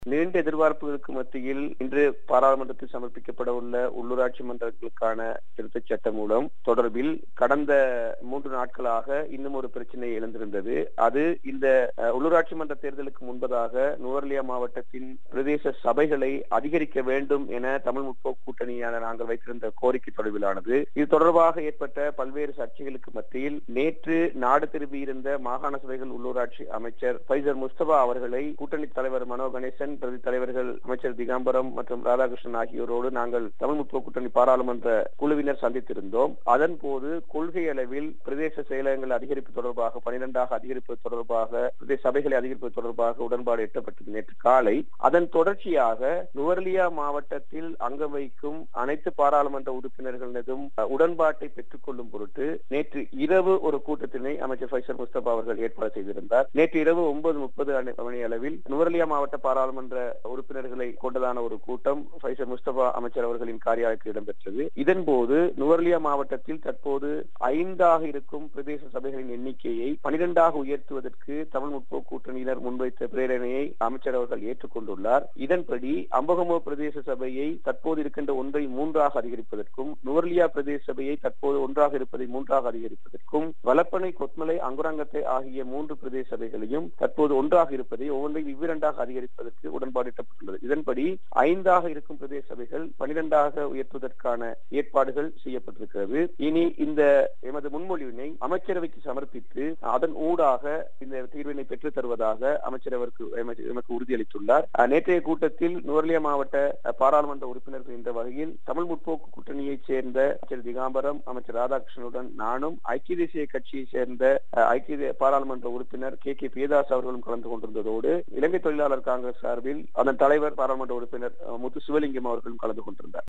நீண்ட எதிர்பார்ப்புகளுக்கு மத்தியில் இன்று பாராளுமன்றத்தில் சமர்ப்பிக்கப்பட உள்ள உள்ளூராட்சி மன்றங்களுக்கான திருத்தச் சட்டம் மூலம் தொடர்பில் கடந்த மூன்று நாட்களாக இன்னும் ஒரு பிரச்சனை எழுந்திருந்தது அது இந்த அஹ், உள்ளூராட்சி மன்ற தேர்தலுக்கு முன்பதாக நுவர்லியா மாவட்டத்தின் பிரதேச சபைகளை அதிகரிக்க வேண்டும் என தமிழ் முற்போக்கு கூட்டணியான நாங்கள் வைத்திருந்த கோரிக்கை தொடர்பிலானது இது தொடர்பாக ஏற்பட்ட பல்வேறு சர்ச்சைகளுக்கு மத்தியில் நேற்று நாடு திரும்பியிருந்த மாகாண சபைகள் உள்ளூராட்சி அமைச்சர் ஃபைசர் முஸ்தபா அவர்களை கூட்டணி தலைவர் மனோ கணேசன் பிரதி தலைவர்கள் அமைச்சர் திகாம்பரம் மற்றும் ராதாகிருஷ்ணன் ஆகியோரோடு நாங்கள் தமிழ் முற்போக்கு கூட்டணி பாராளுமன்ற குழுவினர் சந்தித்திருந்தோம் அதன் போது கொள்கை அளவில் பிரதேச செயலகங்கள் அதிகரிப்பு தொடர்பாக பனிரெண்டாக அதிகரிப்பு தொடர்பாக பிரதேச சபைகளை அதிகரிப்பது தொடர்பாக உடன்பாடு எட்டப்பட்டது நேற்று காலை அதன் தொடர்ச்சியாக நுவர்லியா மாவட்டத்தில் அங்கம் வைக்கும் அனைத்து பாராளுமன்ற உறுப்பினர்களினதும் அஹ், உடன்பாட்டை பெற்றுக் கொள்ளும் பொருட்டு நேற்று இரவு ஒரு கூட்டத்தினை அமைச்சர் ஃபைசல் முஸ்தபா அவர்கள் ஏற்பாடு செய்திருந்தார் நேற்று இரவு ஒன்பது முப்பது மணி அளவில் நுவர்லியா மாவட்ட பாராளுமன்ற உறுப்பினர்களை கொண்டதான ஒரு கூட்டம் ஃபைசல் முஸ்தபா அமைச்சர் அவர்களின் காரியாலயத்தில் இடம்பெற்றது இதன் போது நுவர்லியா மாவட்டத்தில் தற்போது ஐந்தாக இருக்கும் பிரதேச சபைகளின் எண்ணிக்கையை பனிரெண்டாக உயர்த்துவதற்கு தமிழ் முற்போக்கு கூட்டணியினர் முன்வைத்த பிரேரணையை அமைச்சர் அவர்கள் ஏற்றுக்கொண்டுள்ளார் இதன்படி அம்பகமோ பிரதேச சபையை தற்போது இருக்கின்ற ஒன்றை மூன்றாக அதிகரிப்பதற்கும் நுவர்லியா பிரதேச சபையை தற்போது ஒன்றாக இருப்பதை மூன்றாக அதிகரிப்பதற்கும் வலப்பனை கொத்மலை அங்குரங்கத்தை ஆகிய மூன்று பிரதேச சபைகளையும் தற்போது ஒன்றாக இருப்பதை ஒவ்வொன்றையும் இவ்விரண்டாக அதிகரிப்பதற்கு உடன்பாடு எட்டப்பட்டுள்ளது இதன்படி ஐந்தாக இருக்கும் பிரதேச சபைகள் பனிரெண்டாக உயர்த்துவதற்கான ஏற்பாடுகள் செய்யப்பட்டிருக்கிறது இனி இந்த எமது முன்மொழிவினை அமைச்சரவைக்கு சமர்ப்பித்து அதன் ஊடாக இந்த தீர்வினை பெற்றுத் தருவதாக அமைச்சர் அவருக்கு எமக்கு- எமக்கு உறுதியளித்துள்ளார் அஹ், நேற்றைய கூட்டத்தில் நுவர்லியா மாவட்ட அஹ், பாராளுமன்ற உறுப்பினர்கள் என்ற வகையில் தமிழ் முற்போக்கு கூட்டணியைச் சேர்ந்த அமைச்சர் திகாம்பரம் அமைச்சர் ராதாகிருஷ்ணனுடன் நானும் ஐக்கிய தேசிய கட்சியைச் சேர்ந்த அஹ், ஐக்கிய தே- பாராளுமன்ற உறுப்பினர் கே கே பியதாஸ் அவர்களும் கலந்து கொண்டிருந்ததோடு இலங்கை தொழிலாளர் காங்கிரஸ் சார்பில் அதன் தலைவர் பாராளுமன்ற உறுப்பினர் அஹ், முத்து சிவலிங்கம் அவர்களும் கலந்து கொண்டிருந்தார்